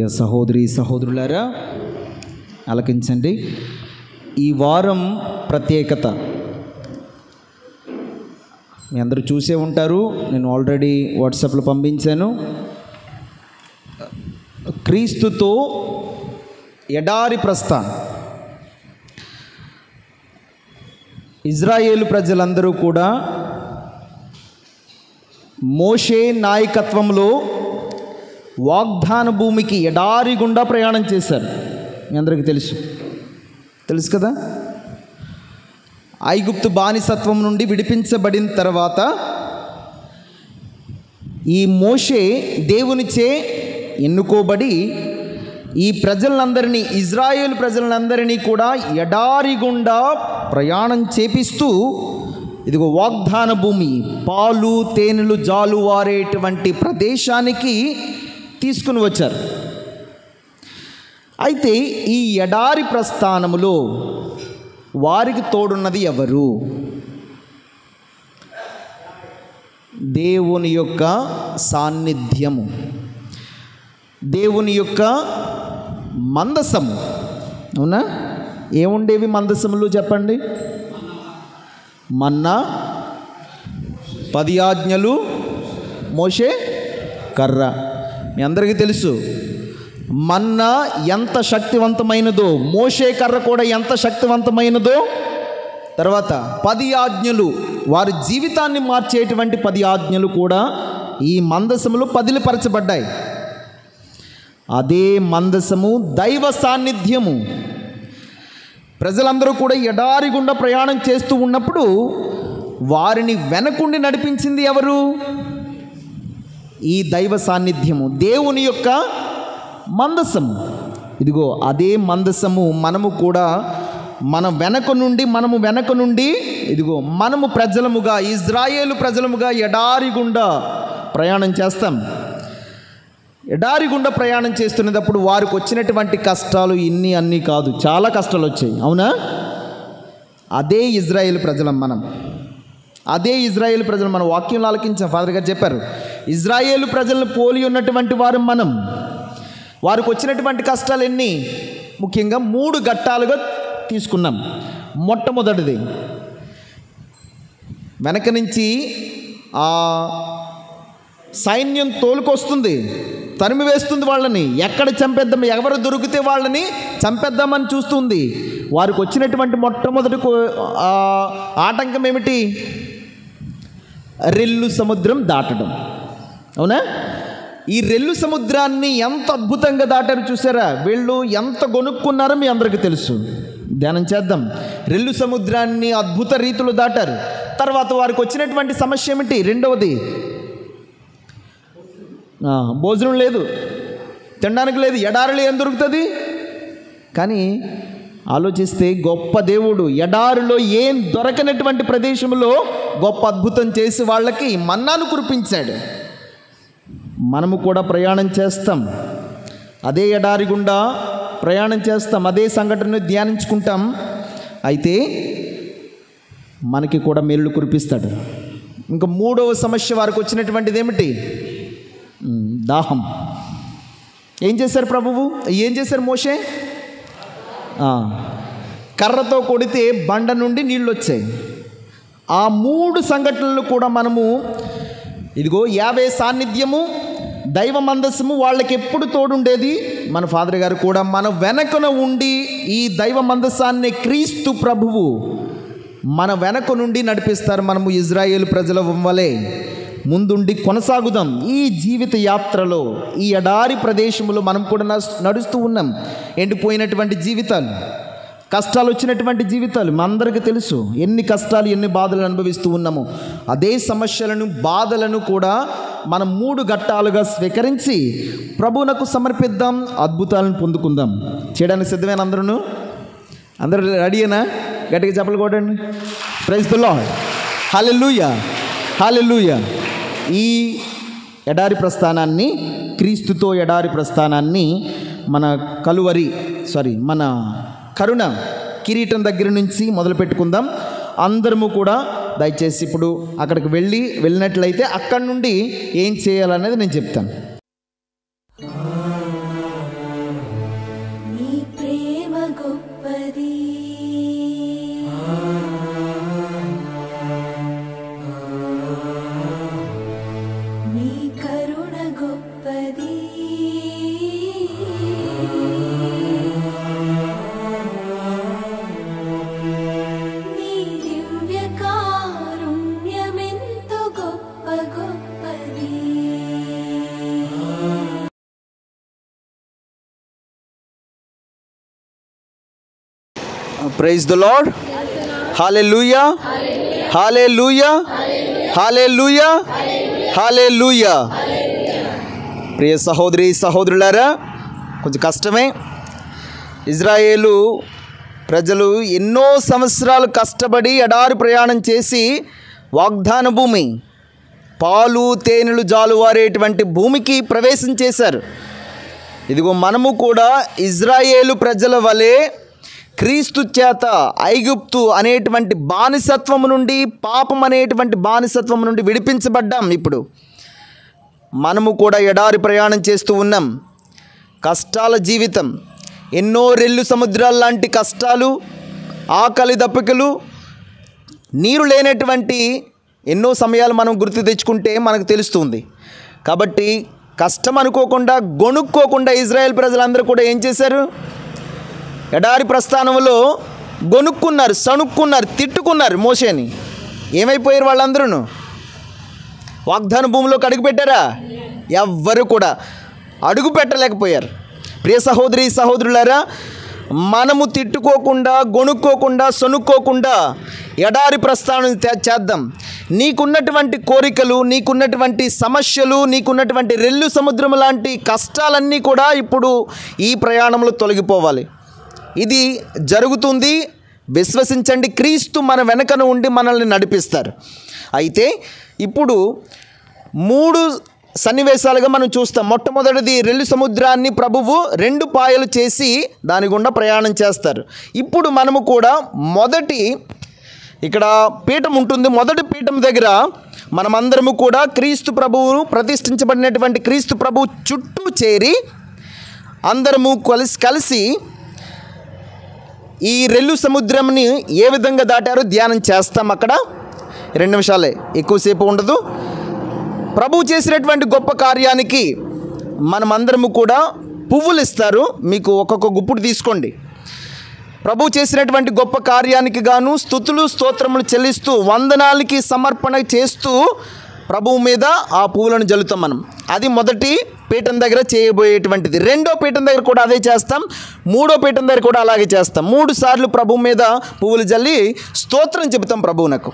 సహోదరి సహోదరులారా ఆలకించండి ఈ వారం ప్రత్యేకత మీ అందరూ చూసే ఉంటారు నేను ఆల్రెడీ వాట్సాప్లో పంపించాను క్రీస్తుతో ఎడారి ప్రస్థానం ఇజ్రాయేలు ప్రజలందరూ కూడా మోషే నాయకత్వంలో వాగ్దాన భూమికి ఎడారి గుండా ప్రయాణం చేశారు మీ అందరికీ తెలుసు తెలుసు కదా ఐగుప్తు బానిసత్వం నుండి విడిపించబడిన తర్వాత ఈ మోషే దేవునిచే ఎన్నుకోబడి ఈ ప్రజలందరినీ ఇజ్రాయేల్ ప్రజలందరినీ కూడా ఎడారి గుండా ప్రయాణం చేపిస్తూ ఇదిగో వాగ్దాన భూమి పాలు తేనెలు జాలు వారేటువంటి ప్రదేశానికి తీసుకుని వచ్చారు అయితే ఈ ఎడారి ప్రస్థానములో వారికి తోడున్నది ఎవరు దేవుని యొక్క సాన్నిధ్యము దేవుని యొక్క మందసము అవునా ఏముండేవి మందసములు చెప్పండి మన్నా పది ఆజ్ఞలు మోషే కర్ర మీ అందరికీ తెలుసు మన్నా ఎంత శక్తివంతమైనదో మోషే కర్ర కూడా ఎంత శక్తివంతమైనదో తర్వాత పది ఆజ్ఞలు వారి జీవితాన్ని మార్చేటువంటి పది ఆజ్ఞలు కూడా ఈ మందసములు పదిలిపరచబడ్డాయి అదే మందసము దైవ సాన్నిధ్యము ప్రజలందరూ కూడా ఎడారి గుండా ప్రయాణం చేస్తూ ఉన్నప్పుడు వారిని వెనకుండి నడిపించింది ఎవరు ఈ దైవ సాన్నిధ్యము దేవుని యొక్క మందసము ఇదిగో అదే మందసము మనము కూడా మన వెనక నుండి మనము వెనక నుండి ఇదిగో మనము ప్రజలముగా ఇజ్రాయేలు ప్రజలముగా ఎడారి గుండా ప్రయాణం చేస్తాం ఎడారి గుండా ప్రయాణం చేస్తున్నప్పుడు వారికి వచ్చినటువంటి కష్టాలు ఇన్ని అన్నీ కాదు చాలా కష్టాలు వచ్చాయి అవునా అదే ఇజ్రాయేల్ ప్రజలం మనం అదే ఇజ్రాయేల్ ప్రజలు మన వాక్యంలో ఆలకించాం ఫాదర్ గారు చెప్పారు ఇజ్రాయేల్ ప్రజలను పోలి ఉన్నటువంటి వారు మనం వారికి వచ్చినటువంటి కష్టాలు ఎన్ని ముఖ్యంగా మూడు ఘట్టాలుగా తీసుకున్నాం మొట్టమొదటిది వెనక నుంచి ఆ సైన్యం తోలుకొస్తుంది తరిమి వేస్తుంది వాళ్ళని ఎక్కడ చంపేద్దాం ఎవరు దొరికితే వాళ్ళని చంపేద్దామని చూస్తుంది వారికి వచ్చినటువంటి మొట్టమొదటి కో- ఆ ఆటంకం ఏమిటి రెల్లు సముద్రం దాటడం అవునా ఈ రెల్లు సముద్రాన్ని ఎంత అద్భుతంగా దాటారు చూసారా వీళ్ళు ఎంత గొనుక్కున్నారో మీ అందరికీ తెలుసు ధ్యానం చేద్దాం రెల్లు సముద్రాన్ని అద్భుత రీతిలో దాటారు తర్వాత వారికి వచ్చినటువంటి సమస్య ఏమిటి రెండవది ఆ, భోజనం లేదు తినడానికి లేదు ఎడారిలో ఏం దొరుకుతుంది కానీ ఆలోచిస్తే గొప్ప దేవుడు ఎడారిలో ఏం దొరకనటువంటి ప్రదేశంలో గొప్ప అద్భుతం చేసి వాళ్ళకి మన్నాను కురిపించాడు మనము కూడా ప్రయాణం చేస్తాం అదే ఎడారి గుండా ప్రయాణం చేస్తాం అదే సంఘటనను ధ్యానించుకుంటాం అయితే మనకి కూడా మేలు కురిపిస్తాడు ఇంకా మూడవ సమస్య వారికి వచ్చినటువంటిది ఏమిటి ఉమ్, దాహం ఏం చేశారు ప్రభువు ఏం చేశారు మోషే ఆ, కర్రతో కొడితే బండ నుండి నీళ్ళు వచ్చాయి ఆ మూడు సంఘటనలు కూడా మనము ఇదిగో యాభై సాన్నిధ్యము దైవ మందస్సము వాళ్ళకి ఎప్పుడు తోడుండేది మన ఫాదర్ గారు కూడా మన వెనకన ఉండి ఈ దైవ మందస్సాన్ని క్రీస్తు ప్రభువు మన వెనక నుండి నడిపిస్తారు మనము ఇజ్రాయేల్ ప్రజల వలె ముందుండి కొనసాగుదాం ఈ జీవిత యాత్రలో ఈ ఎడారి ప్రదేశంలో మనం కూడా నస్- నడుస్తూ ఉన్నాం ఎండిపోయినటువంటి జీవితాలు కష్టాలు వచ్చినటువంటి జీవితాలు మా అందరికీ తెలుసు ఎన్ని కష్టాలు ఎన్ని బాధలు అనుభవిస్తూ ఉన్నామో అదే సమస్యలను బాధలను కూడా మనం మూడు ఘట్టాలుగా స్వీకరించి ప్రభువునకు సమర్పిద్దాం అద్భుతాలను పొందుకుందాం చేయడానికి సిద్ధమైన అందరూ అందరూ రెడీనా గట్టిగా చెప్పలు కొట్టండి praise the lord hallelujah hallelujah ఈ ఎడారి ప్రస్థానాన్ని క్రీస్తుతో ఎడారి ప్రస్థానాన్ని మన కలువరి సారీ మన కరుణ కిరీటం దగ్గర నుంచి మొదలు పెట్టుకుందాం అందరము కూడా దయచేసి ఇప్పుడు అక్కడికి వెళ్ళి వెళ్ళినట్లయితే అక్కడి నుండి ఏం చేయాలనేది నేను చెప్తాను గొప్పది మీ కరుణ గొప్పది మీ దివ్య కారుణ్యమెంతో గొప్ప గొప్పది ప్రైజ్ ద లార్డ్ హాలే లూయా హాలే లూయా హాలే లూయా హాలే లూయా ప్రియ సహోదరి సహోదరులారా కొంచెం కష్టమే ఇజ్రాయేలు ప్రజలు ఎన్నో సంవత్సరాలు కష్టపడి ఎడారి ప్రయాణం చేసి వాగ్దాన భూమి పాలు తేనెలు జాలువారేటువంటి భూమికి ప్రవేశం చేశారు ఇదిగో మనము కూడా ఇజ్రాయేలు ప్రజల వలె క్రీస్తు చేత ఐగుప్తు అనేటువంటి బానిసత్వము నుండి పాపం అనేటువంటి బానిసత్వం నుండి విడిపించబడ్డాం ఇప్పుడు మనము కూడా ఎడారి ప్రయాణం చేస్తూ ఉన్నాం కష్టాల జీవితం ఎన్నో రెల్లు సముద్రాల లాంటి కష్టాలు ఆకలి దప్పికలు నీరు లేనటువంటి ఎన్నో సమయాలు మనం గుర్తు తెచ్చుకుంటే మనకు తెలుస్తుంది కాబట్టి కష్టం అనుకోకుండా గొనుక్కోకుండా ఇజ్రాయెల్ ప్రజలందరూ కూడా ఏం చేశారు ఎడారి ప్రస్థానంలో గొనుక్కున్నారు సణుక్కున్నారు తిట్టుకున్నారు మోషేని ఏమైపోయారు వాళ్ళందరూ వాగ్దాన భూమిలోకి అడుగు పెట్టారా ఎవ్వరు కూడా అడుగు పెట్టలేకపోయారు ప్రియ సహోదరి సహోదరులారా మనము తిట్టుకోకుండా గొనుక్కోకుండా సొనుక్కోకుండా ఎడారి ప్రస్థానం తే- చేద్దాం నీకున్నటువంటి కోరికలు నీకున్నటువంటి సమస్యలు నీకున్నటువంటి రెల్లు సముద్రం లాంటి కష్టాలన్నీ కూడా ఇప్పుడు ఈ ప్రయాణంలో తొలగిపోవాలి ఇది జరుగుతుంది విశ్వసించండి క్రీస్తు మన వెనకన ఉండి మనల్ని నడిపిస్తారు అయితే ఇప్పుడు మూడు సన్నివేశాలుగా మనం చూస్తాం మొట్టమొదటిది రెల్లు సముద్రాన్ని ప్రభువు రెండు పాయలు చేసి దాని గుండా ప్రయాణం చేస్తారు ఇప్పుడు మనము కూడా మొదటి ఇక్కడ పీఠం ఉంటుంది మొదటి పీఠం దగ్గర మనమందరము కూడా క్రీస్తు ప్రభువును ప్రతిష్ఠించబడినటువంటి క్రీస్తు ప్రభువు చుట్టూ చేరి అందరము కలిసి కలిసి ఈ రెల్లు సముద్రంని ఏ విధంగా దాటారో ధ్యానం చేస్తాం అక్కడ రెండు నిమిషాలే ఎక్కువసేపు ఉండదు ప్రభు చేసినటువంటి గొప్ప కార్యానికి మనమందరము కూడా పువ్వులు ఇస్తారు మీకు ఒక్కొక్క గుప్పుడు తీసుకోండి ప్రభు చేసినటువంటి గొప్ప కార్యానికి గాను స్థుతులు స్తోత్రములు చెల్లిస్తూ వందనాలకి సమర్పణ చేస్తూ ప్రభువు మీద ఆ పువ్వులను జల్లుతాం మనం అది మొదటి పీఠం దగ్గర చేయబోయేటువంటిది రెండో పీఠం దగ్గర కూడా అదే చేస్తాం మూడో పీఠం దగ్గర కూడా అలాగే చేస్తాం మూడు సార్లు ప్రభువు మీద పువ్వులు జల్లి స్తోత్రం చెబుతాం ప్రభువునకు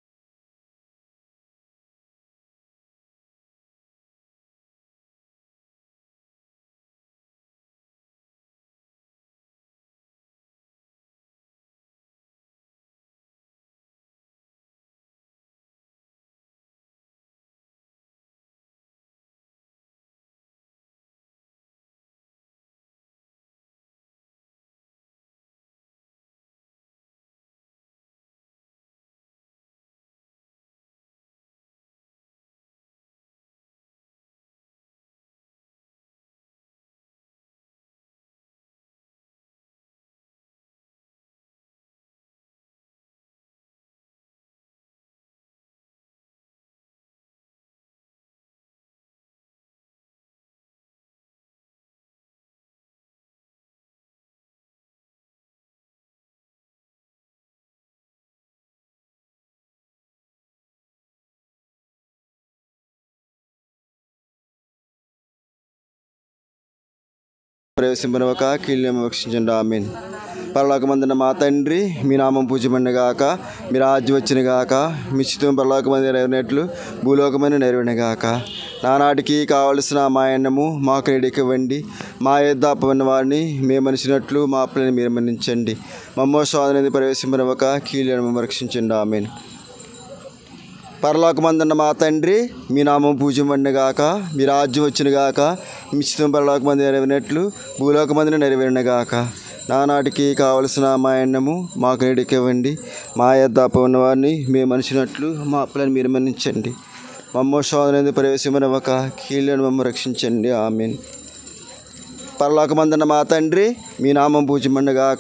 ప్రవేశింపనవక కీళ్ళెం వీక్షించండి ఆమెన్ పరలోకమందున మా తండ్రి మీ నామం పూజమండి గాక మీ రాజ్యం వచ్చిన గాక మీ చిత్తం పరలోకమంది నెరవేరినట్లు భూలోకమైన నెరవేరిన గాక నానాటికి కావలసిన మా అన్నము మాకు ఇవ్వండి మా యొద్ద అప్పన్న వారిని మేము మనిషినట్లు మా అప్పులను మీరు మన్నించండి మమ్మో స్వాధీనది ప్రవేశింపనవక కీళ్ళెం రక్షించండి ఆమెన్ పరలోకమందున్న మా తండ్రి మీ నామం పూజమండి గాక మీ రాజ్యం వచ్చిన గాక మీ చిత్తం పరలోకమంది నెరవేరినట్లు భూలోకమందిని నెరవేరిన గాక నానాటికి కావలసిన మా అన్నము మాకు నేడికివ్వండి మా యొద్ద అప్ప ఉన్న వారిని మేము మనిషినట్లు మా అప్పులను మీరు మన్నించండి మమ్మో శోధన ప్రవేశమనవక కీళ్ళను మమ్మ రక్షించండి ఆమెన్ పరలోకమందున్న మా తండ్రి మీ నామం పూజమండి గాక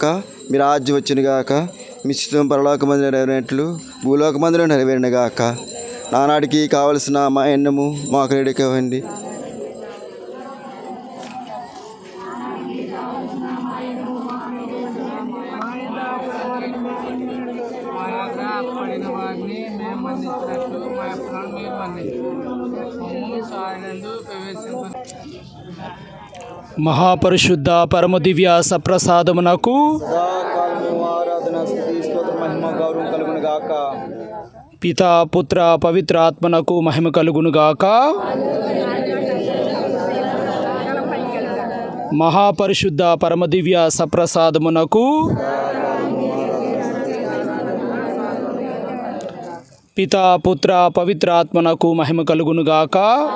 మీ రాజ్యం వచ్చిన గాక మీ చిత్తం పరలోక మంది నెరవేరినట్లు భూలోక మందిలో నెరవేరిన గాక నానాటికి కావలసిన మా ఎన్నము మాకు రెడీకివ్వండి పడిన వారిని మేము మన్నించినట్లు మా అప్పులను మేము మన్నించు మమ్మల్ని సాయనందు ప్రవేశింప మహాపరిశుద్ధ పరమదివ్య సప్రసాదమునకు ఆరాధన స్థుతి స్తోత్ర మహిమ గౌరవం కలుగును గాక పితా పుత్ర పవిత్రాత్మనకు మహిమ కలుగునుగాక మహాపరిశుద్ధ పరమదివ్య సప్రసాదమునకు పితా పుత్ర పవిత్రాత్మనకు మహిమ కలుగునుగాక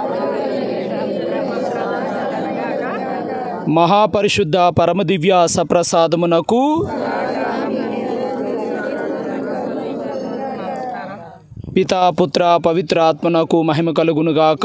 మహాపరిశుద్ధ పరమదివ్య సప్రసాదమునకు పితా పుత్ర పవిత్రాత్మనకు మహిమ కలుగునుగాక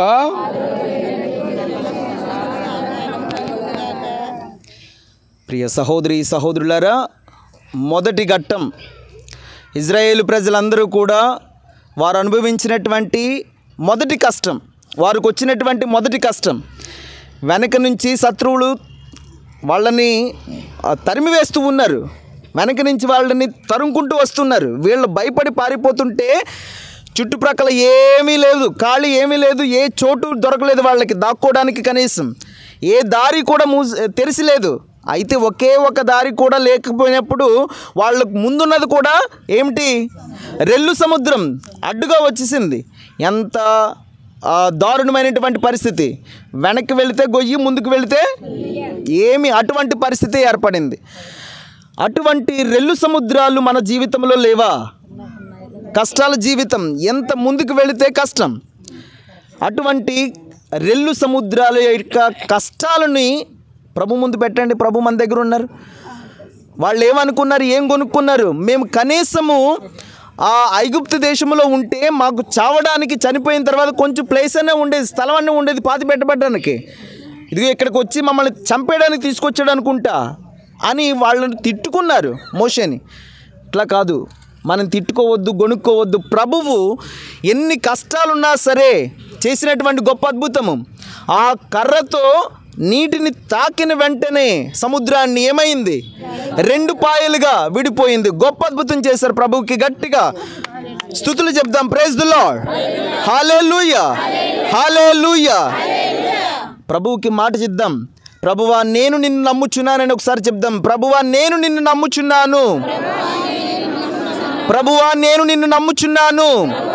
ప్రియ సహోదరి సహోదరులారా మొదటి ఘట్టం ఇజ్రాయేలు ప్రజలందరూ కూడా వారు అనుభవించినటువంటి మొదటి కష్టం వారికి వచ్చినటువంటి మొదటి కష్టం వెనక నుంచి శత్రువులు వాళ్ళని ఆ, తరిమివేస్తూ ఉన్నారు వెనక నుంచి వాళ్ళని తరుముకుంటూ వస్తున్నారు వీళ్ళు భయపడి పారిపోతుంటే చుట్టుప్రక్కల ఏమీ లేదు ఖాళీ ఏమీ లేదు ఏ చోటు దొరకలేదు వాళ్ళకి దాక్కోవడానికి కనీసం ఏ దారి కూడా మూసి తెరిసి లేదు అయితే ఒకే ఒక దారి కూడా లేకపోయినప్పుడు వాళ్ళకు ముందున్నది కూడా ఏమిటి రెల్లు సముద్రం అడ్డుగా వచ్చేసింది ఎంత ఆ, దారుణమైనటువంటి పరిస్థితి వెనక్కి వెళితే గొయ్యి ముందుకు వెళితే ఏమి అటువంటి పరిస్థితి ఏర్పడింది అటువంటి రెల్లు సముద్రాలు మన జీవితంలో లేవా కష్టాల జీవితం ఎంత ముందుకు వెళితే కష్టం అటువంటి రెల్లు సముద్రాల యొక్క కష్టాలని ప్రభు ముందు పెట్టండి ప్రభు మన దగ్గర ఉన్నారు వాళ్ళు ఏమనుకున్నారు ఏం కొనుక్కున్నారు మేము కనీసము ఆ ఐగుప్తు దేశంలో ఉంటే మాకు చావడానికి చనిపోయిన తర్వాత కొంచెం ప్లేస్ అనే ఉండేది స్థలం అనే ఉండేది పాతి పెట్టబడ్డానికి ఇదిగో ఇక్కడికి వచ్చి మమ్మల్ని చంపేయడానికి తీసుకొచ్చాడు అనుకుంటా అని వాళ్ళని తిట్టుకున్నారు మోషేని ఇట్లా కాదు మనం తిట్టుకోవద్దు గొనుక్కోవద్దు ప్రభువు ఎన్ని కష్టాలున్నా సరే చేసినటువంటి గొప్ప అద్భుతము ఆ కర్రతో నీటిని తాకిన వెంటనే సముద్రాన్ని ఏమైంది రెండు పాయలుగా విడిపోయింది గొప్ప అద్భుతం చేశారు ప్రభువుకి గట్టిగా స్థుతులు చెప్దాం praise the lord hallelujah hallelujah ప్రభువుకి మాట చెప్దాం ప్రభువా నేను నిన్ను నమ్ముచున్నానని ఒకసారి చెప్దాం ప్రభువా నేను నిన్ను నమ్ముచున్నాను ప్రభువా నేను నిన్ను నమ్ముచున్నాను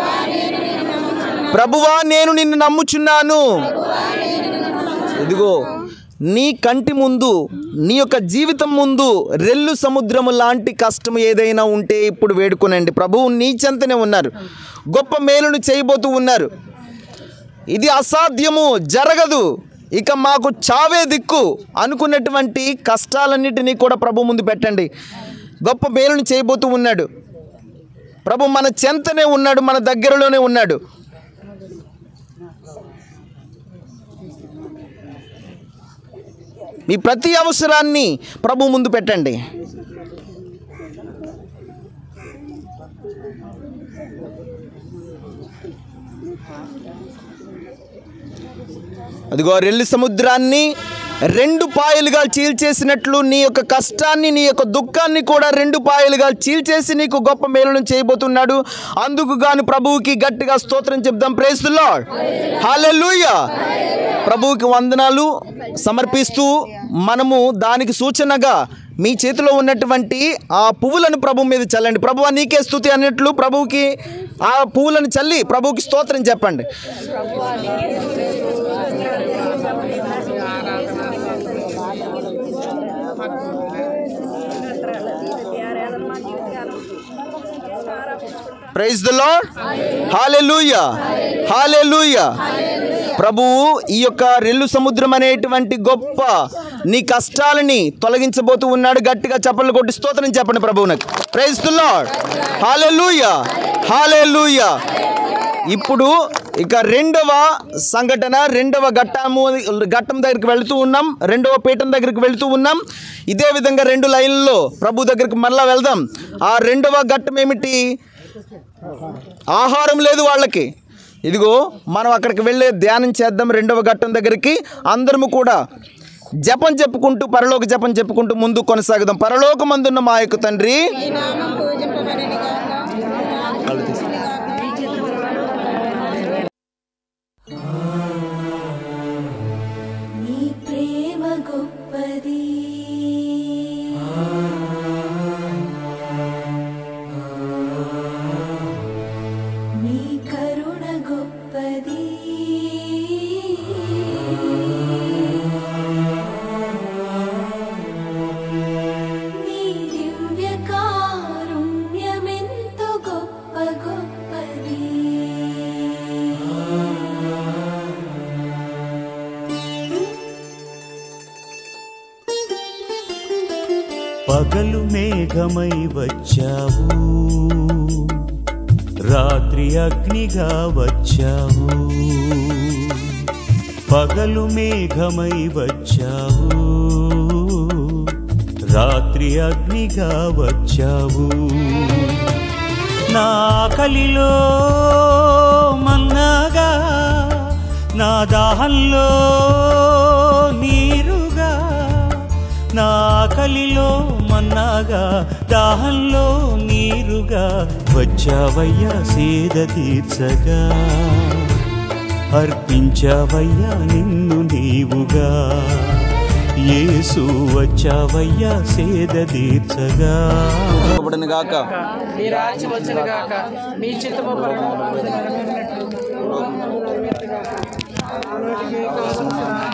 ప్రభువా నేను నిన్ను నమ్ముచున్నాను ఇదిగో నీ కంటి ముందు నీ యొక్క జీవితం ముందు రెల్లు సముద్రము లాంటి కష్టం ఏదైనా ఉంటే ఇప్పుడు వేడుకొనండి ప్రభువు నీ చెంతనే ఉన్నారు గొప్ప మేలును చేయబోతూ ఉన్నారు ఇది అసాధ్యము జరగదు ఇక మాకు చావే దిక్కు అనుకున్నటువంటి కష్టాలన్నిటినీ కూడా ప్రభు ముందు పెట్టండి గొప్ప మేలును చేయబోతూ ఉన్నాడు ప్రభు మన చెంతనే ఉన్నాడు మన దగ్గరలోనే ఉన్నాడు మీ ప్రతి అవసరాన్ని ప్రభు ముందు పెట్టండి అదిగో రెల్లి సముద్రాన్ని రెండు పాయలుగా చీల్చేసినట్లు నీ యొక్క కష్టాన్ని నీ యొక్క దుఃఖాన్ని కూడా రెండు పాయలుగా చీల్చేసి నీకు గొప్ప మేలును చేయబోతున్నాడు అందుకు గాను ప్రభువుకి గట్టిగా స్తోత్రం చెప్దాం ప్రేస్ లార్డ్ హల్లెలూయా ప్రభువుకి వందనాలు సమర్పిస్తూ మనము దానికి సూచనగా మీ చేతిలో ఉన్నటువంటి ఆ పువ్వులను ప్రభు మీద చల్లండి ప్రభు నీకే స్థుతి అన్నట్లు ప్రభువుకి ఆ పువ్వులను చల్లి ప్రభువుకి స్తోత్రం చెప్పండి praise the lord hallelujah hallelujah ప్రభువు ఈ యొక్క రెల్లు సముద్రం అనేటువంటి గొప్ప నీ కష్టాలని తొలగించబోతూ ఉన్నాడు గట్టిగా చప్పట్లు కొట్టి స్తోత్రం చెప్పండి ప్రభువునకు praise the lord hallelujah hallelujah ఇప్పుడు ఇక రెండవ సంఘటన రెండవ ఘట్టము ఘట్టం దగ్గరికి వెళుతూ ఉన్నాం రెండవ పీఠం దగ్గరికి వెళుతూ ఉన్నాం ఇదే విధంగా రెండు లైన్లలో ప్రభు దగ్గరికి మరలా వెళ్దాం ఆ రెండవ ఘట్టం ఏమిటి ఆహారం లేదు వాళ్ళకి ఇదిగో మనం అక్కడికి వెళ్ళే ధ్యానం చేద్దాం రెండవ ఘట్టం దగ్గరికి అందరము కూడా జపం చెప్పుకుంటూ పరలోక జపం చెప్పుకుంటూ ముందు కొనసాగుదాం పరలోకమందున్న మా యొక్క తండ్రి నీ ప్రేమ గొప్పది నీ కరుణ గొప్పది నీ దివ్య కారుణ్యమెంతో గొప్ప గొప్పది పగలు మేఘమై వచ్చావు రాత్రి అగ్నిగా వచ్చావు పగలు మేఘమై వచ్చావు రాత్రి అగ్నిగా వచ్చావు నా కలిలో మన్నాగా నా దాహంలో నీరుగా నా కలిలో మన్నాగా దాహంలో నీరుగా వచ్చావయ్యా సేద తీర్చగా అర్పించావయ్యా నిన్ను నీవుగా యేసు వచ్చావయ్యా సేద తీర్చగా ఇవ్వబడును గాక నీ రాజ్యం వచ్చిన గాక నీ చిత్తము పరలోకమందు నెరవేరినట్లు భూలోకమందు నెరవేరుగాక. ఆనాటికి కావలసిన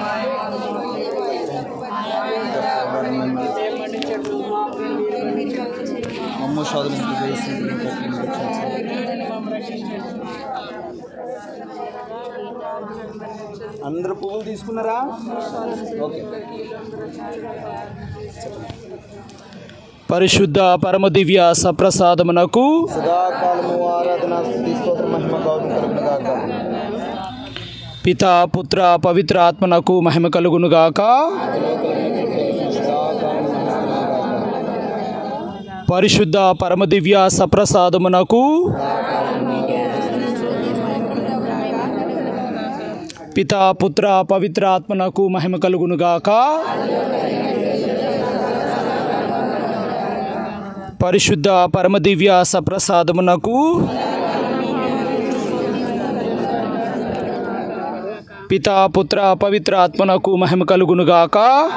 మన్నించండి. మా అప్పులను మీరు మన్నించండి. అమ్మ శోధనకి వేసి మమ్మల్ని రక్షించండి. అందరు పువ్వులు తీసుకున్నారా ఓకే పరిశుద్ధ పరమ దివ్య సప్రసాదమునకు సదాకాలము ఆరాధన స్తుతి స్తోత్ర మహిమ గౌరవం కలుగును గాక పిత పుత్ర పవిత్ర ఆత్మనకు మహిమ కలుగునుగాక పరిశుద్ధ పరమ దివ్య సప్రసాదమునకు పిత పుత్ర పవిత్ర ఆత్మనకు మహిమ కలుగునుగాక పరిశుద్ధ పరమ దివ్య సప్రసాదమునకు పిత పుత్ర పవిత్ర ఆత్మనకు మహిమ కలుగునుగాక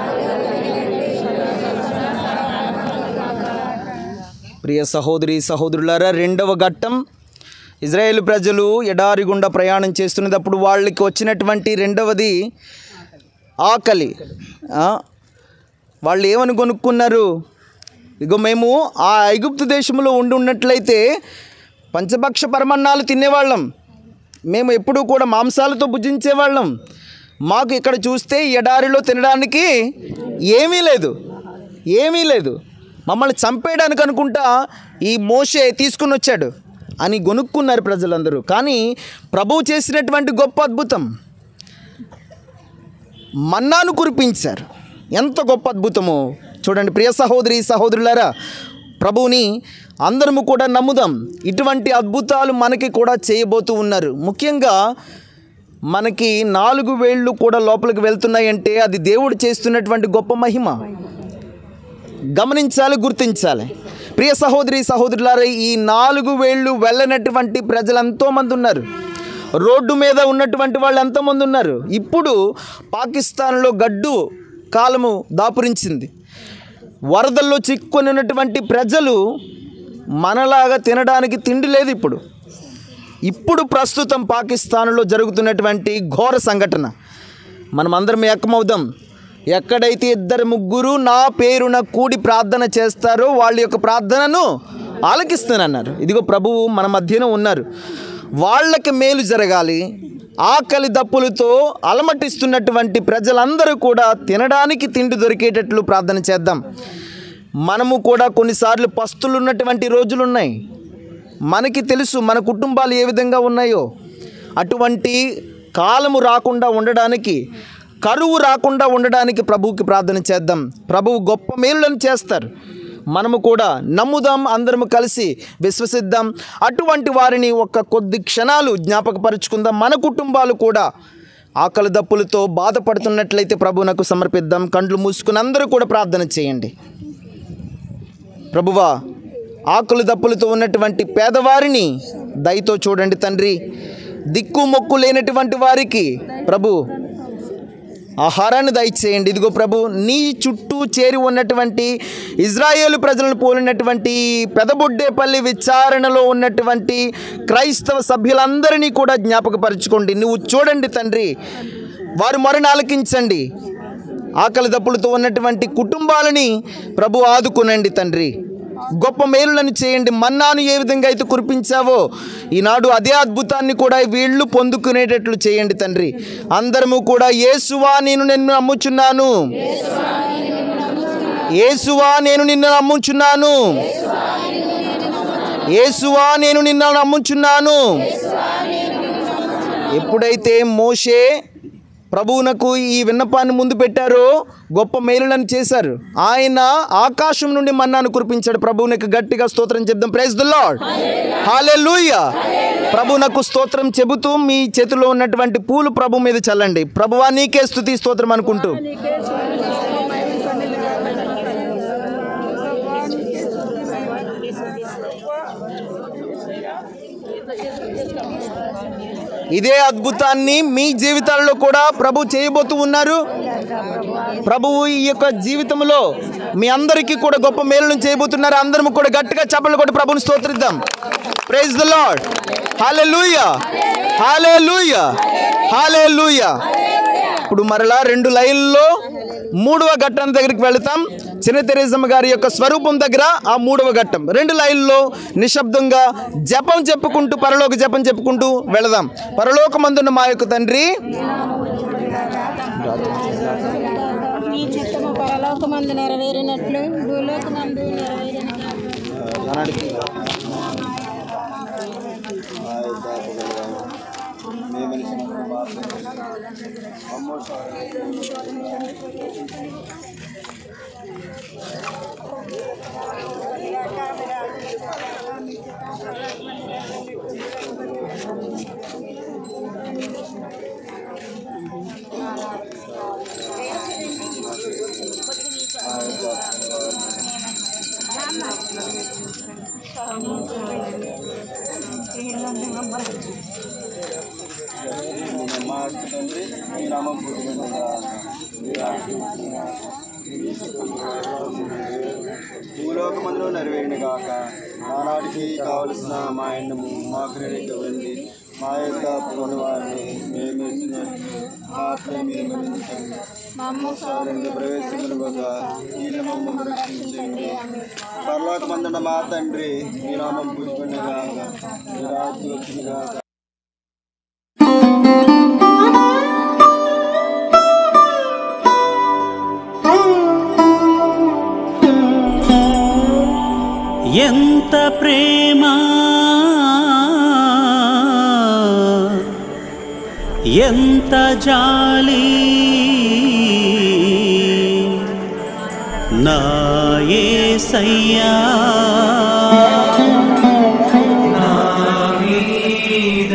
ప్రియ సహోదరి సహోదరులారా రెండవ ఘట్టం ఇజ్రాయేల్ ప్రజలు ఎడారి గుండా ప్రయాణం చేస్తున్నప్పుడు వాళ్ళకి వచ్చినటువంటి రెండవది ఆకలి ఆ, వాళ్ళు ఏమని కొనుక్కున్నారు ఇగో మేము ఆ ఐగుప్తు దేశంలో ఉండి ఉన్నట్లయితే పంచభక్ష పరమన్నాలు తినేవాళ్ళం మేము ఎప్పుడూ కూడా మాంసాలతో భుజించేవాళ్ళం మాకు ఇక్కడ చూస్తే ఈ ఎడారిలో తినడానికి ఏమీ లేదు ఏమీ లేదు మమ్మల్ని చంపేయడానికి అనుకుంటా ఈ మోషే తీసుకుని వచ్చాడు అని గొనుక్కున్నారు ప్రజలందరూ కానీ ప్రభువు చేసినటువంటి గొప్ప అద్భుతం మన్నాను కురిపించారు ఎంత గొప్ప అద్భుతమో చూడండి ప్రియ సహోదరి సహోదరులారా ప్రభువుని అందరము కూడా నమ్ముదాం ఇటువంటి అద్భుతాలు మనకి కూడా చేయబోతూ ఉన్నారు ముఖ్యంగా మనకి నాలుగు వేళ్ళు కూడా లోపలికి వెళ్తున్నాయంటే అది దేవుడు చేస్తున్నటువంటి గొప్ప మహిమ గమనించాలి గుర్తించాలి ప్రియ సహోదరి సహోదరులారా ఈ నాలుగు వేళ్ళు వెళ్ళనటువంటి ప్రజలు ఎంతోమంది ఉన్నారు రోడ్డు మీద ఉన్నటువంటి వాళ్ళు ఎంతోమంది ఉన్నారు ఇప్పుడు పాకిస్తాన్లో గడ్డు కాలము దాపురించింది వరదల్లో చిక్కుకొని ఉన్నటువంటి ప్రజలు మనలాగా తినడానికి తిండి లేదు ఇప్పుడు ఇప్పుడు ప్రస్తుతం పాకిస్తాన్లో జరుగుతున్నటువంటి ఘోర సంఘటన మనం అందరం ఏకమవుదాం ఎక్కడైతే ఇద్దరు ముగ్గురు నా పేరున కూడి ప్రార్థన చేస్తారో వాళ్ళ యొక్క ప్రార్థనను ఆలకిస్తానన్నారు ఇదిగో ప్రభువు మన మధ్యన ఉన్నారు వాళ్ళకి మేలు జరగాలి ఆకలి దప్పులతో అలమటిస్తున్నటువంటి ప్రజలందరూ కూడా తినడానికి తిండి దొరికేటట్లు ప్రార్థన చేద్దాం మనము కూడా కొన్నిసార్లు పస్తులు ఉన్నటువంటి రోజులు ఉన్నాయి మనకి తెలుసు మన కుటుంబాలు ఏ విధంగా ఉన్నాయో అటువంటి కాలము రాకుండా ఉండడానికి కరువు రాకుండా ఉండడానికి ప్రభువుకి ప్రార్థన చేద్దాం ప్రభువు గొప్ప మేలులను చేస్తారు మనము కూడా నమ్ముదాం అందరము కలిసి విశ్వసిద్దాం అటువంటి వారిని ఒక కొద్ది క్షణాలు జ్ఞాపకపరుచుకుందాం మన కుటుంబాలు కూడా ఆకలి దప్పులతో బాధపడుతున్నట్లయితే ప్రభువునకు సమర్పిద్దాం కండ్లు మూసుకుని అందరూ కూడా ప్రార్థన చేయండి ప్రభువా ఆకులు దప్పులతో ఉన్నటువంటి పేదవారిని దయతో చూడండి తండ్రి దిక్కు మొక్కు లేనటువంటి వారికి ప్రభు ఆహారాన్ని దయచేయండి ఇదిగో ప్రభు నీ చుట్టూ చేరి ఉన్నటువంటి ఇజ్రాయేలు ప్రజలను పోలినటువంటి పెదబొడ్డేపల్లి విచారణలో ఉన్నటువంటి క్రైస్తవ సభ్యులందరినీ కూడా జ్ఞాపకపరచుకోండి నువ్వు చూడండి తండ్రి వారు మరణ ఆలకించండి ఆకలి దప్పులతో ఉన్నటువంటి కుటుంబాలని ప్రభు ఆదుకునండి తండ్రి గొప్ప మేలులను చేయండి మన్నాను ఏ విధంగా అయితే కురిపించావో ఈనాడు అదే అద్భుతాన్ని కూడా వీళ్ళు పొందుకునేటట్లు చేయండి తండ్రి అందరము కూడా యేసువా నేను నిన్ను నమ్ముచున్నాను యేసువా నేను నిన్ను నమ్ముచున్నాను యేసువా నేను నిన్ను నమ్ముచున్నాను ఎప్పుడైతే మోషే ప్రభువునకు ఈ విన్నపాన్ని ముందు పెట్టారో గొప్ప మేలులను చేశారు ఆయన ఆకాశం నుండి మన్నాను కురిపించాడు ప్రభువునకు గట్టిగా స్తోత్రం చెప్దాం ప్రైజ్ ద లార్డ్ హాలెలూయా ప్రభువునకు స్తోత్రం చెబుతూ మీ చేతిలో ఉన్నటువంటి పూలు ప్రభు మీద చల్లండి ప్రభువా నీకే స్తుతి స్తోత్రం అనుకుంటూ ఇదే అద్భుతాన్ని మీ జీవితాల్లో కూడా ప్రభు చేయబోతూ ఉన్నారు ప్రభువు ఈ యొక్క జీవితంలో మీ అందరికీ కూడా గొప్ప మేలును చేయబోతున్నారు అందరం కూడా గట్టిగా చప్పలు కొట్టి ప్రభుని స్తోత్రిద్దాం ప్రైజ్ ద లార్డ్ హాలే లూయా హాలే లూయా హాలే లూయా ఇప్పుడు మరలా రెండు లైన్లో మూడవ ఘట్టం దగ్గరికి వెళతాం చిన్న తెరేజమ్మ గారి యొక్క స్వరూపం దగ్గర ఆ మూడవ ఘట్టం రెండు లైన్లో నిశ్శబ్దంగా జపం చెప్పుకుంటూ పరలోక జపం చెప్పుకుంటూ వెళదాం పరలోకమందున్న మా యొక్క తండ్రి మీ చిత్తము పరలోకమందు నెరవేరినట్లు భూలోకమందు నెరవేరిన భూలోకమందులో నెరవేరిన కాక ఆనాటికి కావలసిన మా ఎండము మాకు ఇవ్వండి మా యొక్క పొగని వారిని మేము ఇచ్చినట్లు మాత్రమే మేము మన్నించండి. రెండు ప్రవేశములు ఒక కీళ్ళ మమ్మల్ని రక్షించండి పరలోకమందున మా తండ్రి మీ నామం పూజపడిన కాక మీ రాజ్యం వచ్చిన కాక ఎంత ప్రేమ ఎంత జాలి నా యేసయ్యా నా మీద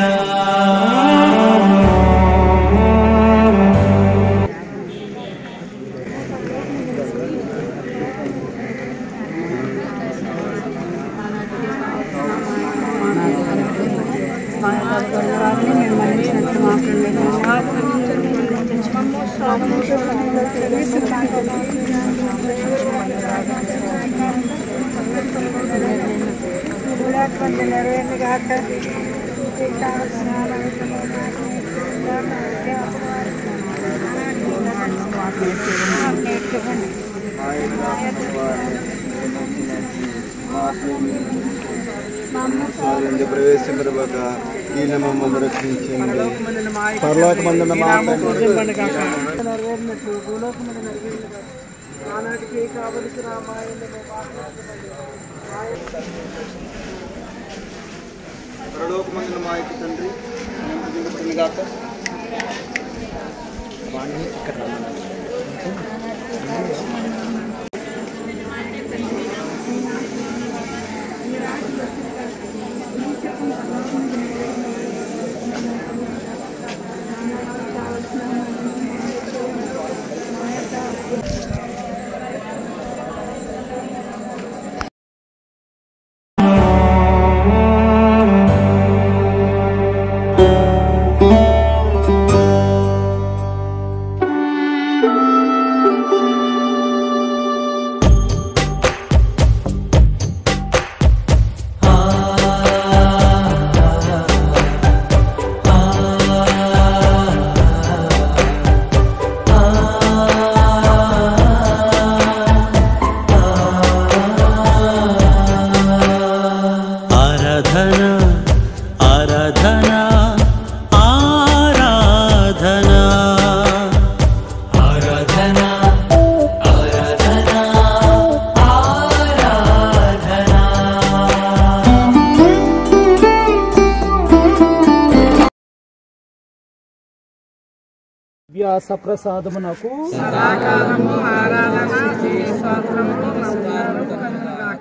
రెండు ప్రవేశములు ఒక కీళ్ళ మమ్మల్ని రక్షించండి పరలోకమందున మా తండ్రి పరలోకమందున మా యొక్క తండ్రి మేము ఆరాధన ఆరాధన ఆరాధన ఆరాధన ఆరాధన వ్యాస ప్రసాదమునకు సదాకాలము ఆరాధన స్తోత్రములు నమస్కారములు కలుగుగాక.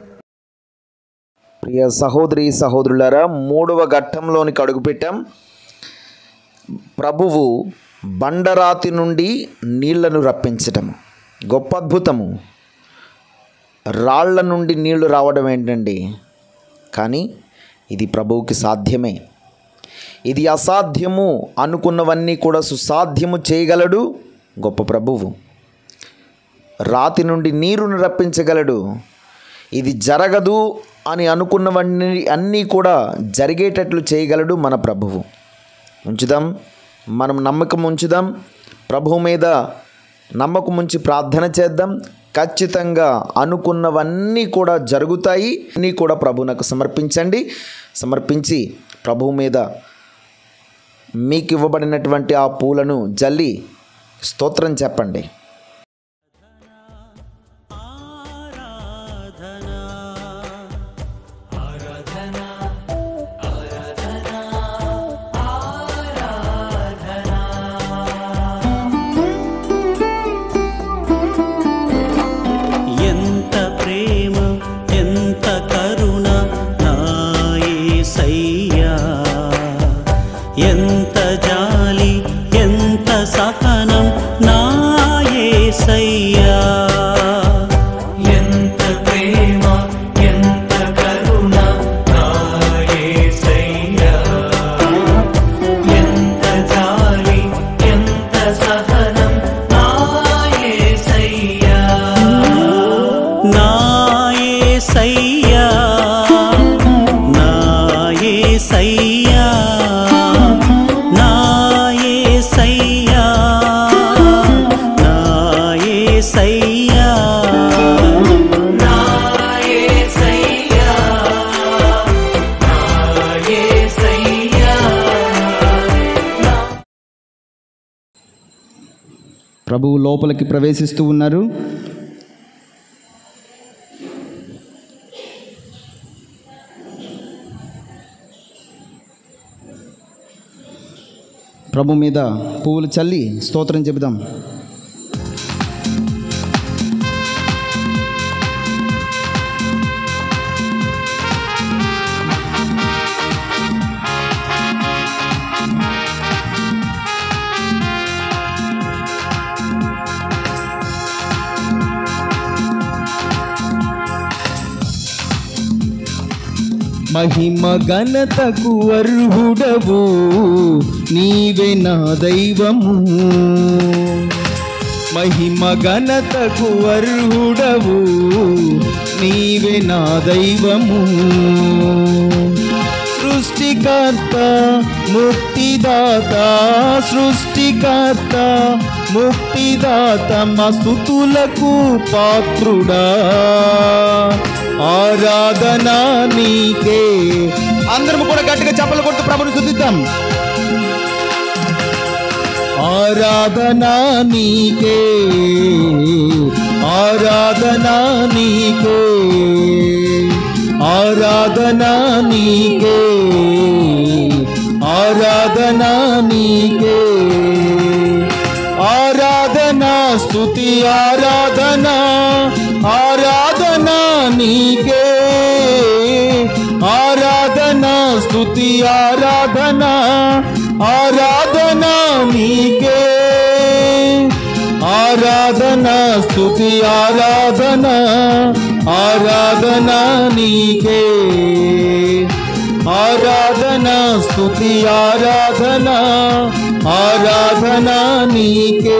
ప్రియ సహోదరి సహోదరులారా మూడవ ఘట్టంలోనికి అడుగుపెట్టాం ప్రభువు బండరాతి నుండి నీళ్లను రప్పించటం గొప్ప అద్భుతము రాళ్ల నుండి నీళ్లు రావడం ఏంటండి కానీ ఇది ప్రభువుకి సాధ్యమే ఇది అసాధ్యము అనుకున్నవన్నీ కూడా సుసాధ్యము చేయగలడు గొప్ప ప్రభువు రాతి నుండి నీరును రప్పించగలడు ఇది జరగదు అని అనుకున్నవన్నీ అన్నీ కూడా జరిగేటట్లు చేయగలడు మన ప్రభువు ఉంచుదాం మనం నమ్మకం ఉంచుదాం ప్రభువు మీద నమ్మకం ఉంచి ప్రార్థన చేద్దాం ఖచ్చితంగా అనుకున్నవన్నీ కూడా జరుగుతాయి అన్నీ కూడా ప్రభువునకు సమర్పించండి సమర్పించి ప్రభువు మీద మీకు ఇవ్వబడినటువంటి ఆ పూలను జల్లి స్తోత్రం చెప్పండి ఎంత ప్రేమ ఎంత కరుణ నా యేసయ్యా ఎంత జాలి ఎంత సహనం నా యేసయ్యా ఎంత ప్రేమ ఎంత కరుణ నా యేసయ్యా ఎంత జాలి ఎంత సహనం నా యేసయ్యా నా యేసయ్యా నా యేసయ్యా నా యేసయ్యా నా యేసయ్యా నా యేసయ్యా నా యేసయ్యా ప్రభువు లోపలికి ప్రవేశిస్తూ ఉన్నారు ప్రభు మీద పువ్వులు చల్లి స్తోత్రం చెబుదాం మహిమ ఘనతకు అర్హుడవు నీవే నా దైవము మహిమ ఘనతకు అర్హుడవు నీవే నా దైవము సృష్టికర్త ముక్తిదాత సృష్టికర్త ముక్తిదాత మా స్థుతులకు పాత్రుడా ఆరాధన నీకే అందరం కూడా గట్టిగా చెప్పలు కొట్టు ప్రభుని స్థుతిద్దాం ఆరాధన నీకే ఆరాధన నీకే ఆరాధన నీకే ఆరాధన ఆరాధన నీకే ఆరాధన స్తుతి ఆరాధన ఆరాధన నీకే ఆరాధన స్తుతి ఆరాధన ఆరాధన నీకే ఆరాధన స్తుతి ఆరాధన ఆరాధన నీకే ఆరాధన స్తుతి ఆరాధన ఆరాధన నీకే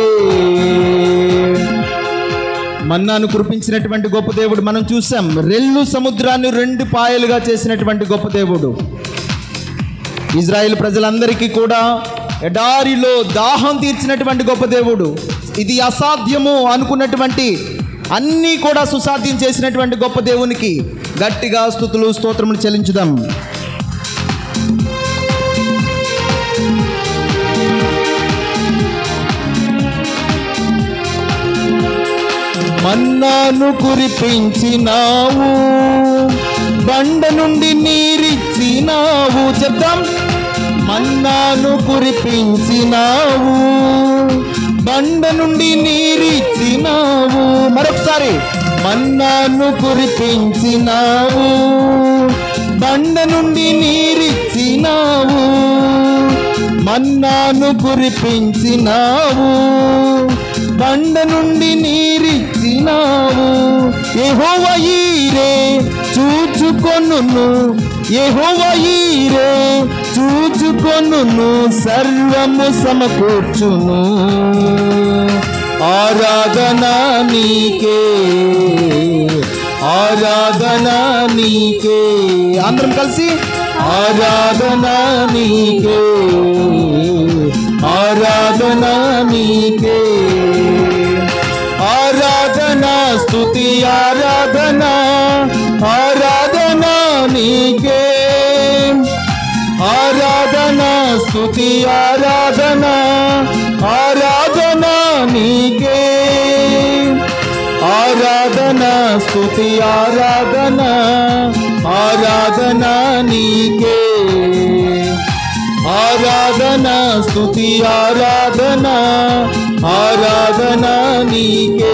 మన్నాను కురిపించినటువంటి గొప్ప దేవుడు మనం చూసాం రెల్లు సముద్రాన్ని రెండు పాయలుగా చేసినటువంటి గొప్ప దేవుడు ఇజ్రాయిల్ ప్రజలందరికీ కూడా ఎడారిలో దాహం తీర్చినటువంటి గొప్ప దేవుడు ఇది అసాధ్యము అనుకున్నటువంటి అన్నీ కూడా సుసాధ్యం చేసినటువంటి గొప్ప దేవునికి గట్టిగా స్థుతులు స్తోత్రములు చెల్లించుదాం మన్నాను కురిపించినావు బండ నుండి నీరిచ్చినావు చెప్దాం మన్నాను కురిపించినావు బండ నుండి నీరిచ్చినావు మరొకసారి మన్నాను కురిపించినావు బండ నుండి నీరిచ్చినావు మన్నాను కురిపించినావు బండ నుండి నీరిచ్చినావు యెహోవయీరే చూచుకొనును యెహోవయీరే చూచుకొనును సర్వము సమకూర్చును ఆరాధన నీకే ఆరాధన నీకే అందరం కలిసి ఆరాధన నీకే ఆరాధన నీకే ఆరాధన స్తుతి ఆరాధన ఆరాధన నీకే ఆరాధన స్తుతి ఆరాధన ఆరాధన నీకే ఆరాధన స్తుతి ఆరాధన ఆరాధన నీకే ఆరాధన స్తుతి ఆరాధన ఆరాధన నీకే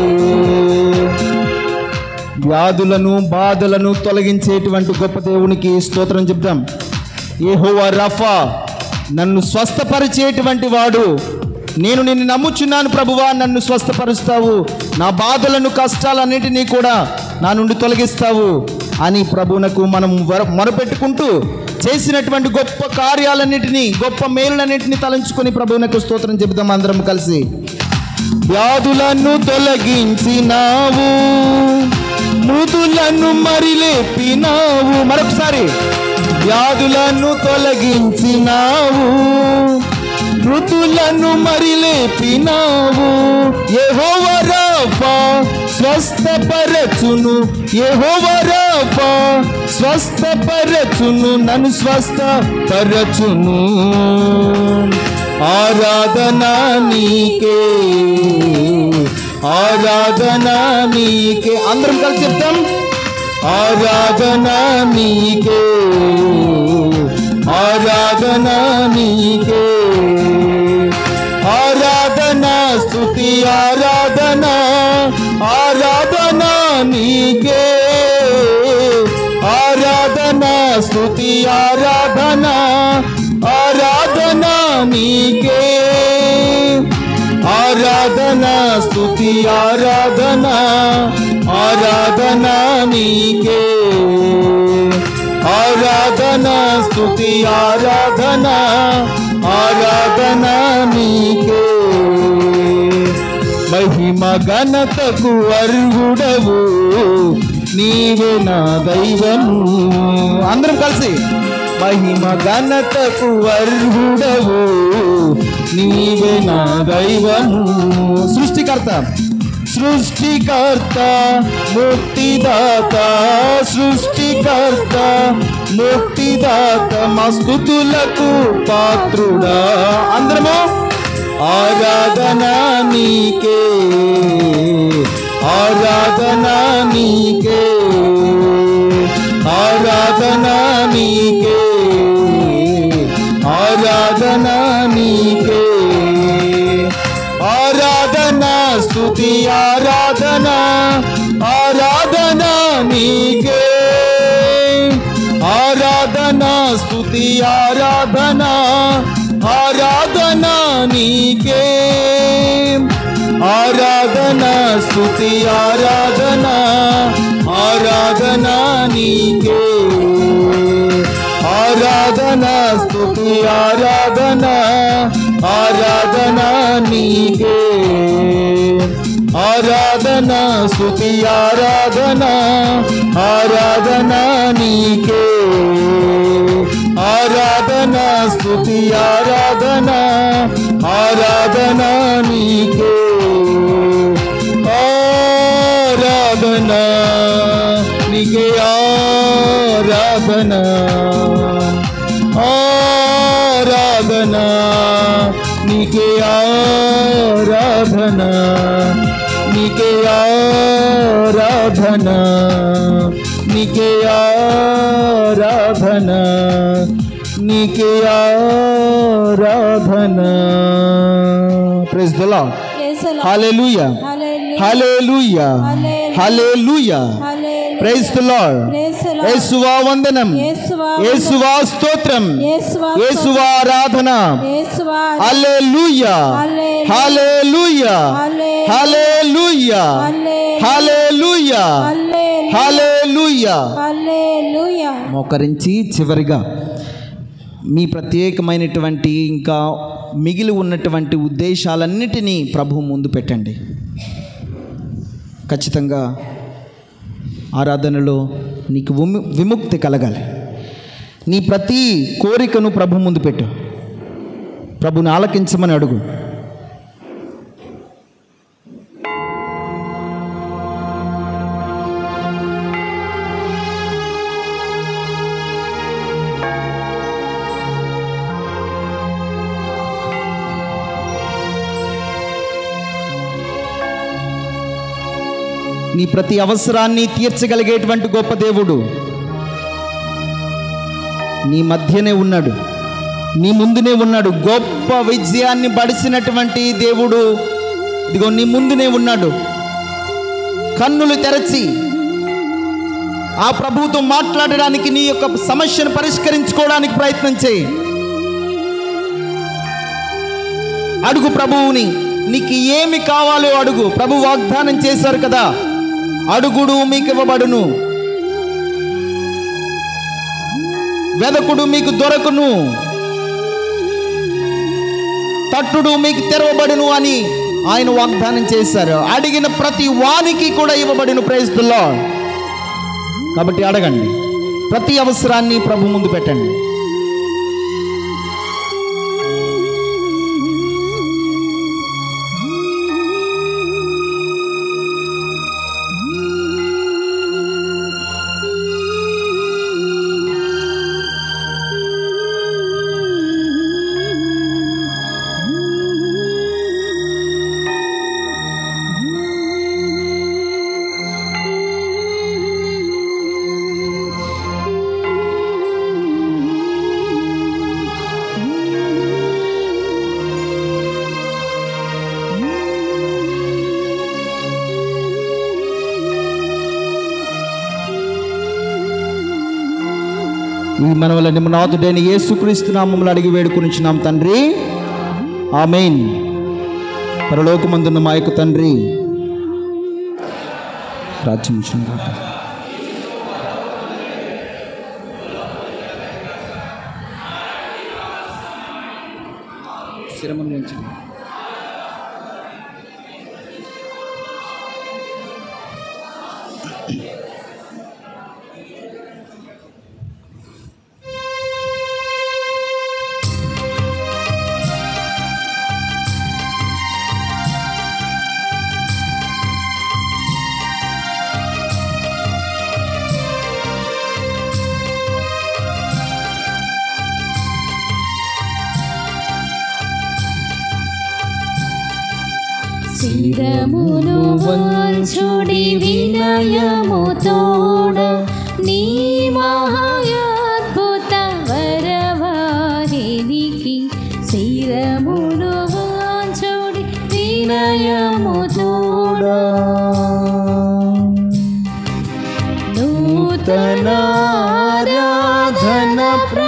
వ్యాధులను బాధలను తొలగించేటువంటి గొప్ప దేవునికి స్తోత్రం చెప్దాం ఏహోవా రఫా నన్ను స్వస్థపరిచేటువంటి వాడు నేను నిన్ను నమ్ముచున్నాను ప్రభువా నన్ను స్వస్థపరుస్తావు నా బాధలను కష్టాలన్నిటినీ కూడా నా నుండి తొలగిస్తావు అని ప్రభువునకు మనం వర మొరపెట్టుకుంటూ చేసినటువంటి గొప్ప కార్యాలన్నిటినీ గొప్ప మేలులన్నింటినీ తలంచుకొని ప్రభువునకు స్తోత్రం చెబుదాం అందరం కలిసి వ్యాధులను తొలగించినావు మృదులను మరిలేపినావు మరొకసారి వ్యాధులను తొలగించినావు మృతులను మరిలేపినావు యెహోవరాఫా స్వస్థపరచును యెహోవరాఫా స్వస్థపరచును నన్ను స్వస్థపరచును ఆరాధన నీకే ఆరాధన నీకే అందరం కలిసి చెప్తాం ఆరాధన నీకే ఆరాధన నీకే ఆరాధన స్తుతి ఆరాధన ఆరాధన నీకే ఆరాధన స్తుతి ఆరాధన ఆరాధన నీకే ఆరాధన స్తుతి ఆరాధన ఆరాధన నీకే ఆరాధన స్తుతి ఆరాధన ఆరాధన నీకే మహిమ ఘనతకు అర్హుడవు నీవే నా దైవము అందరం కలిసి మహిమ ఘనతకు అర్హుడవు నీవే నా దైవము సృష్టికర్త సృష్టికర్త ముక్తిదాత సృష్టికర్త ముక్తిదాత మస్తుతులకు పాత్రుడా అందరము ఆరాధన నీకే ఆరాధన నీకే ఆరాధన నీకే ఆరాధన స్తుతి ఆరాధన ఆరాధన నీకే ఆరాధన స్తుతి ఆరాధన ఆరాధన నీకే ఆరాధన స్తుతి ఆరాధన ఆరాధన నీకే ఆరాధన స్తుతి ఆరాధన ఆరాధన నీకే ఆరాధన స్తుతి ఆరాధన ఆరాధన నీకే ఆరాధన నీకే ఆరాధన ఆరాధన నీకే ఆరాధన నీకే ఆరాధన నీకే ఆరాధన నీకే ఆరాధన ప్రైజ్ ద లార్డ్ యేసులా. Hallelujah hallelujah. Hallelujah hallelujah hallelujah. Praise the lord యేసులా. యేసువా వందనం యేసువా యేసువా స్తోత్రం యేసువా యేసువా ఆరాధన యేసువా హల్లెలూయా హల్లెలూయా హల్లెలూయా హల్లెలూయా హల్లెలూయా హల్లెలూయా మోకరించి చివరిగా మీ ప్రత్యేకమైనటువంటి ఇంకా మిగిలి ఉన్నటువంటి ఉద్దేశాలన్నిటినీ ప్రభు ముందు పెట్టండి ఖచ్చితంగా ఆరాధనలో నీకు విము విముక్తి కలగాలి నీ ప్రతి కోరికను ప్రభు ముందు పెట్టు ప్రభుని ఆలకించమని అడుగు నీ ప్రతి అవసరాన్ని తీర్చగలిగేటువంటి గొప్ప దేవుడు నీ మధ్యనే ఉన్నాడు నీ ముందునే ఉన్నాడు గొప్ప విజయాన్ని బడిసినటువంటి దేవుడు ఇదిగో నీ ముందునే ఉన్నాడు కన్నులు తెరచి ఆ ప్రభువుతో మాట్లాడడానికి నీ యొక్క సమస్యను పరిష్కరించుకోవడానికి ప్రయత్నం చేయి అడుగు ప్రభువుని నీకు ఏమి కావాలో అడుగు ప్రభు వాగ్దానం చేశారు కదా అడుగుడు మీకు ఇవ్వబడును వెదకుడు మీకు దొరకును తట్టుడు మీకు తెరవబడును అని ఆయన వాగ్దానం చేశారు అడిగిన ప్రతి వానికి కూడా ఇవ్వబడిన ప్రేస్తుల్లో కాబట్టి అడగండి ప్రతి అవసరాన్ని ప్రభు ముందు పెట్టండి ఈ మనవల నిమ్మనాథుడైన యేసుక్రీస్తు నామములు అడిగి వేడుకొనిచున్నాం తండ్రి ఆమెన్ పరలోకమందున్న మా యొక్క తండ్రి రాజ్యం ఇచ్చిన గాక. శిరమును ఉంచండి. శిరమును వంచుడి వినయము తోడ నీ మహాద్భుత వరవాహినికి శిరమును వంచుడి వినయము తోడ నూతన ఆరాధన ప్ర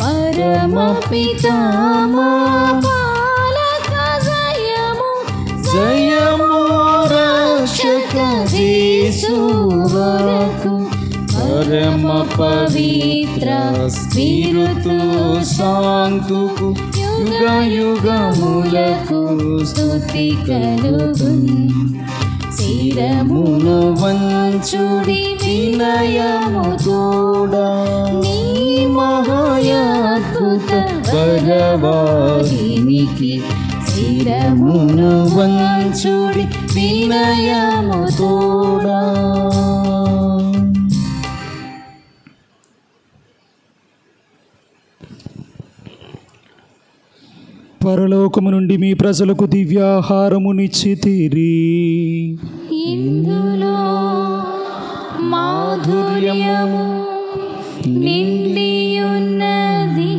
పరమ పితామా పాలక జయము జయము రక్షక యేసు వరకు పరమ పవిత్ర స్పిరుతు శాంతుకు యుగ యుగములకు స్తుతి కలుగున్ శిరమును వంచుడి వినయము తోడా నీ మహాయాద్భుత వరవాహినికి శిరమును వంచుడి వినయము తోడా పరలోకము నుండి మీ ప్రజలకు దివ్యాహారమునిచ్చితిరి ఇందులో మాధుర్యము నిండి ఉన్నది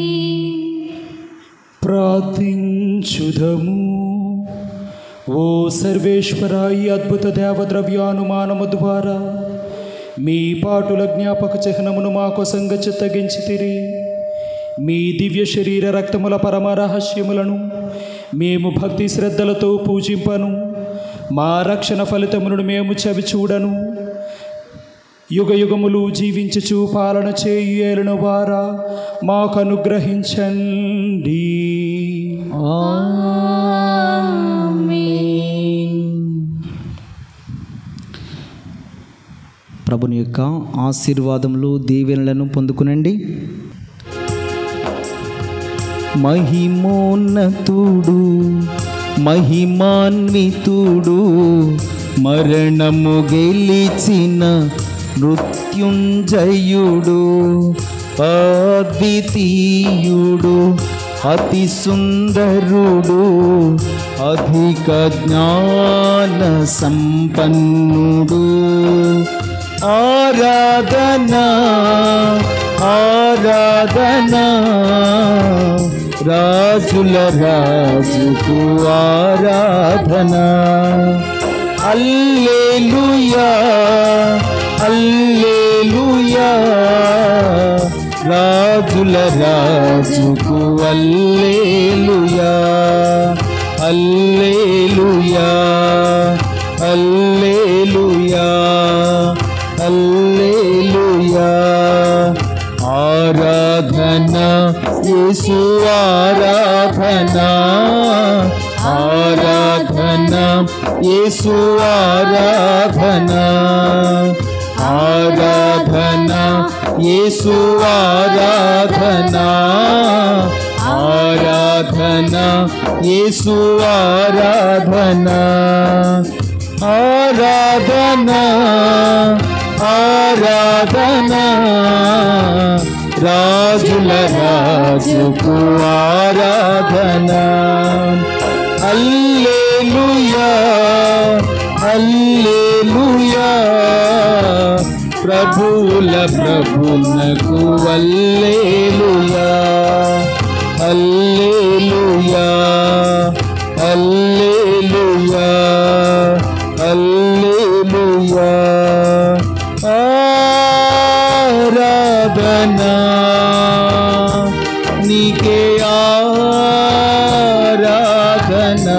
ప్రార్థించుదము ఓ సర్వేశ్వర ఈ అద్భుత దేవద్రవ్యానుమానము ద్వారా మీ పాటుల జ్ఞాపక చిహ్నమును మా కొసంగ చిత్తగించితిరి మీ దివ్య శరీర రక్తముల పరమ రహస్యములను మేము భక్తి శ్రద్ధలతో పూజింపను మా రక్షణ ఫలితములను మేము చవి చూడను యుగ యుగములు జీవించుచు పాలన చేయు ఏలున వారా మాకు అనుగ్రహించండి ప్రభుని యొక్క ఆశీర్వాదములు దీవెనలను పొందుకునండి మహిమోన్నతుడు మహిమాన్వితుడు మరణము గెలిచిన మృత్యుంజయుడు అద్వితీయుడు అతి సుందరుడు అధిక జ్ఞాన సంపన్నుడు ఆరాధనా ఆరాధనా రాజుల రాజుకు ఆరాధనా అల్లేలుయా అల్లేలుయా రాజుల రాజుకు అల్లేలుయా అల్లేలుయా అల్లేలుయా అల్లేలుయా ఆరాధన యేసు ఆరాధన ఆరాధన యేసు ఆరాధన ఆరాధన యేసు ఆరాధన ఆరాధన యేసు ఆరాధన ఆరాధన ఆరాధన రాజుల రాజుకు ఆరాధన అల్లేలుయా అల్లేలుయా ప్రభువుల ప్రభునకు అల్లేలుయా అల్లేలుయా అల్లేలుయా అల్లేలుయా ఆరాధనా నీకే ఆరాధనా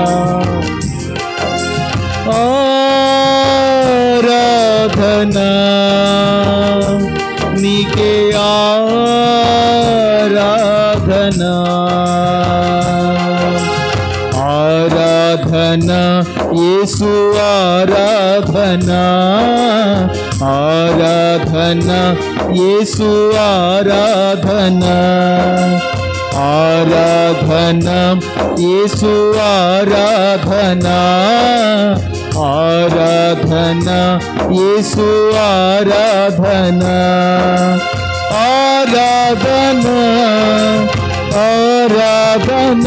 ఆరాధనా నీకే ఆరాధనా ఆరాధన యేసు ఆరాధన ఆరాధన యేసు ఆరాధన ఆరాధన యేసు ఆరాధన ఆరాధన యేసు ఆరాధన ఆరాధన ఆరాధన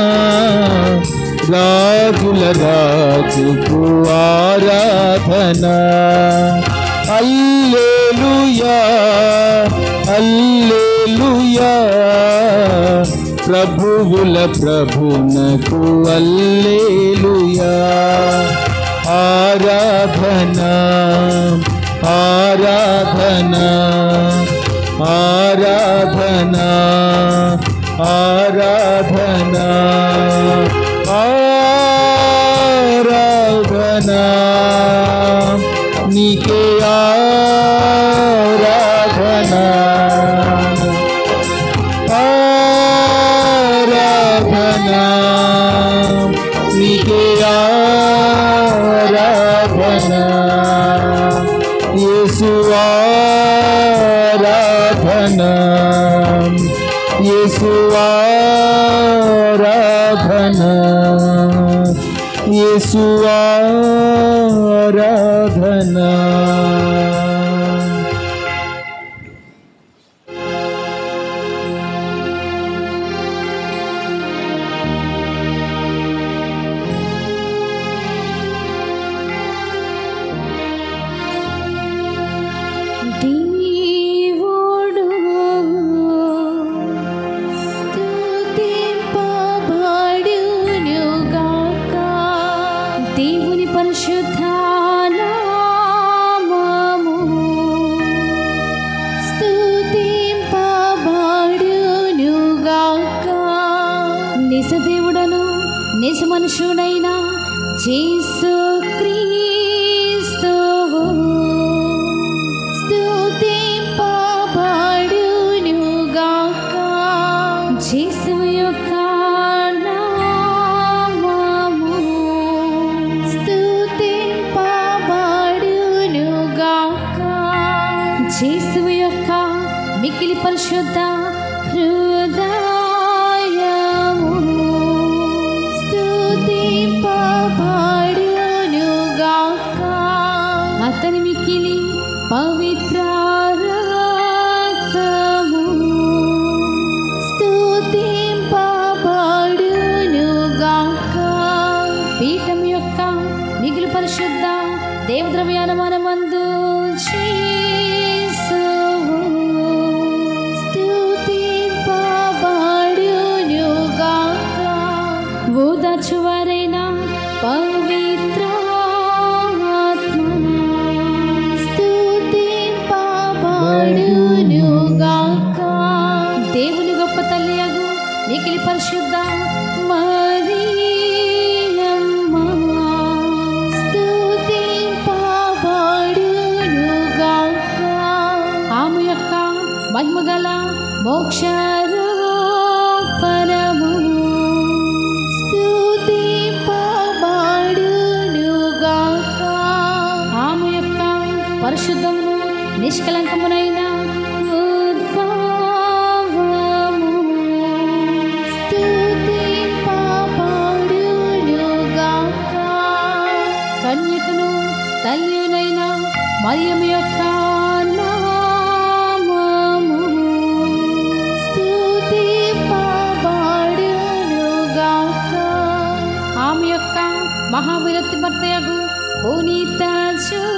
రాజుల రాజుకు ఆరాధన అల్లేలుయా అల్లేలుయా ప్రభువుల ప్రభునకు అల్లేలుయా ఆరాధన ఆరాధన ఆరాధనా ఆరాధనా ఆరాధనా నీకే ఆరాధనా ఆరాధనా నీకే ఆరాధనా యేసు ఆరాధనా యేసు ఆరాధనా యేసు ఆరాధనా దేవుడు స్తుతింపబడునుగాక. దేవుని పరిశుద్ధ నామము స్తుతింపబడునుగాక. నిజదేవుడను నిజ మనుషుడైన చేసు క్రీస్తువు స్తుతింపబడునుగాక. యేసువు యొక్క నామము స్తుతింపబడునుగాక. యేసువు యొక్క మిక్కిలి పరిశుద్ధ హృదయము స్తుతింపబడునుగాక. అతని మిక్కిలి పవిత్ర రక్తము స్తుతింపబడునుగాక. పీఠం యొక్క మిగిలి పరిశుద్ధ దేవద్రవ్యాన మనమందు చేసువు. స్తుతింపబడునుగాక. ఓదార్చువారైన పవిత్ర స్తుతింపబడునుగాక. దేవుని గొప్ప తల్లియగు మికిలి పరిశుద్ధ మరియమ్మ స్తుతింపబడునుగాక. ఆమె యొక్క మహిమగల మోక్షరూపరము స్తుతింపబడునుగాక. ఆమె యొక్క పరిశుద్ధమును నిష్కలంకమునైన ఉద్భవము స్తుతింపబడునుగాక. కన్యకను తల్లినైన మరియము యొక్క నామము స్తుతింపబడునుగాక. ఆమె యొక్క మహావిరక్తి భర్తయగు పునీత చూ